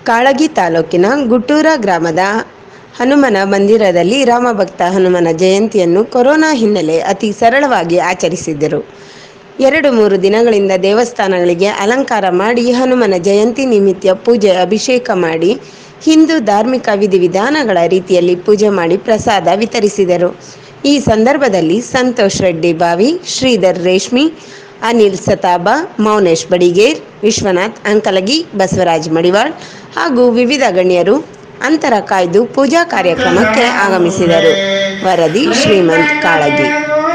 ಕಾಳಗಿ ತಾಲೂಕಿನ ಗುಟ್ಟೂರ ಗ್ರಾಮದ ಹನುಮನ ಮಂದಿರದಲ್ಲಿ ರಾಮಭಕ್ತ ಹನುಮನ ಜಯಂತಿಯನ್ನು ಕೊರೋನಾ ಹಿನ್ನೆಲೆ ಅತಿ ಸರಳವಾಗಿ ಆಚರಿಸಿದರು ಎರಡು ಮೂರು ದಿನಗಳಿಂದ ದೇವಸ್ಥಾನಗಳಿಗೆ ಅಲಂಕಾರ ಮಾಡಿ ಹನುಮನ ಜಯಂತಿ ನಿಮಿತ್ತ ಪೂಜೆ ಅಭಿಷೇಕ ಮಾಡಿ ಹಿಂದೂ ಧಾರ್ಮಿಕ ವಿಧಿವಿಧಾನಗಳ ರೀತಿಯಲ್ಲಿ ಪೂಜೆ ಮಾಡಿ ಪ್ರಸಾದ ವಿತರಿಸಿದರು ಈ ಸಂದರ್ಭದಲ್ಲಿ ಸಂತೋಷ್ ರೆಡ್ಡಿ ಬಾವಿ ಶ್ರೀಧರ್ ರೇಷ್ಮಿ ಅನಿಲ್ ಸತಾಬ ಮೌನೇಶ್ ಬಡಿಗೇರ್ ವಿಶ್ವನಾಥ್ ಅಂಕಲಗಿ ಬಸವರಾಜ್ ಮಡಿವಾಳ್ ಹಾಗೂ ವಿವಿಧ ಗಣ್ಯರು ಅಂತರ ಕಾಯ್ದು ಪೂಜಾ ಕಾರ್ಯಕ್ರಮಕ್ಕೆ ಆಗಮಿಸಿದರು ವರದಿ ಶ್ರೀಮಂತ್ ಕಾಳಗಿ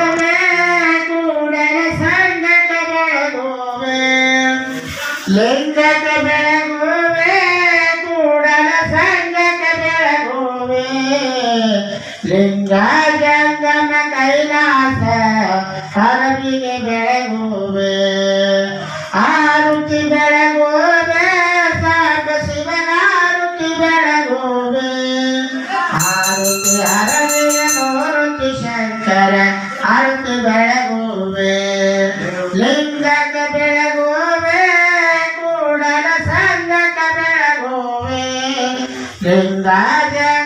ಲಿಂಗಕ ಬೆಳಗುವೆ ಕೂಡಲ ಸಂಗಕ ಬೆಳಗುವೆ ಲಿಂಗ ಜಂಗಮ ಕೈಲಾಸ ಹರಬಿಗೆ ಬೆಳಗುವೆ ಆರುತಿ ಬೆಳಗುವೆ ಸಾಕ ಶಿವನಾರುತಿ ಬೆಳಗುವೆ ಆರುತಿ ಹರವಿಯ ಮೂರುತಿ ಶಂಕರ ಆರುತಿ ಬೆಳಗುವೆ ಲಿಂಗಕ ಬೆಳಗುವೆ ಕೂಡಲ ಸಂಗಕ ಬೆಳಗುವೆ ಲಿಂಗ